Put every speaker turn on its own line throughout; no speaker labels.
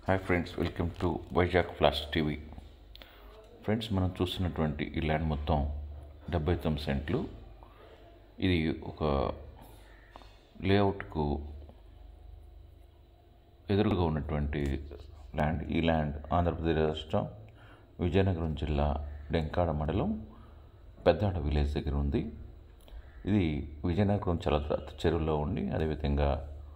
hi friends welcome to Vizag flash TV friends మనం చూస్తున్నటువంటి ఈ ల్యాండ్ మొత్తం డెబ్బై తొమ్మిది సెంట్లు ఇది ఒక లేఅవుట్కు ఎదురుగా ఉన్నటువంటి ల్యాండ్ ఈ ల్యాండ్ ఆంధ్రప్రదేశ్ రాష్ట్రం విజయనగరం జిల్లా డెంకాడ మండలం పెద్దాడ విలేజ్ దగ్గర ఉంది ఇది విజయనగరం చాలా చెరువులో ఉండి అదేవిధంగా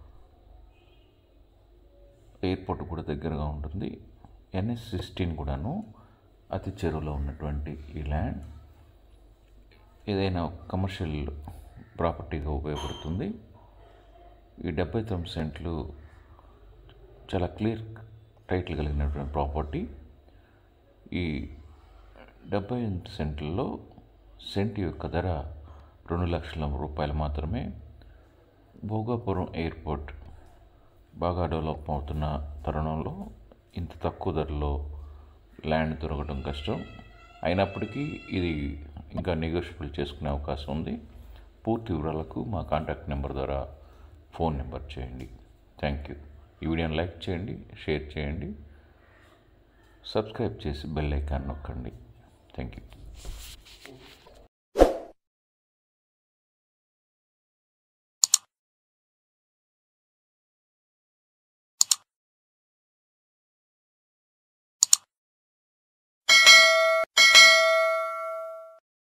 ఎయిర్పోర్ట్ కూడా దగ్గరగా ఉంటుంది ఎన్ఎస్ సిక్స్టీన్ కూడాను అతి చెరువులో ఉన్నటువంటి ఈ ల్యాండ్ ఏదైనా కమర్షియల్ ప్రాపర్టీగా ఉపయోగపడుతుంది ఈ డెబ్బై తొమ్మిది సెంట్లు చాలా క్లియర్ టైటిల్ కలిగినటువంటి ప్రాపర్టీ ఈ డెబ్బై ఎనిమిది సెంట్లలో సెంట్ యొక్క ధర రెండు లక్షల రూపాయలు మాత్రమే భోగాపురం ఎయిర్పోర్ట్ బాగా డెవలప్ అవుతున్న తరుణంలో ఇంత తక్కువ ధరలో ల్యాండ్ దొరకడం కష్టం అయినప్పటికీ ఇది ఇంకా నెగోషియబుల్ చేసుకునే అవకాశం ఉంది పూర్తి వివరాలకు మా కాంటాక్ట్ నెంబర్ ద్వారా ఫోన్ నెంబర్ చేయండి థ్యాంక్ యూ ఈ వీడియోని లైక్ చేయండి షేర్ చేయండి సబ్స్క్రైబ్ చేసి బెల్ ఐకాన్ నొక్కండి థ్యాంక్ యూ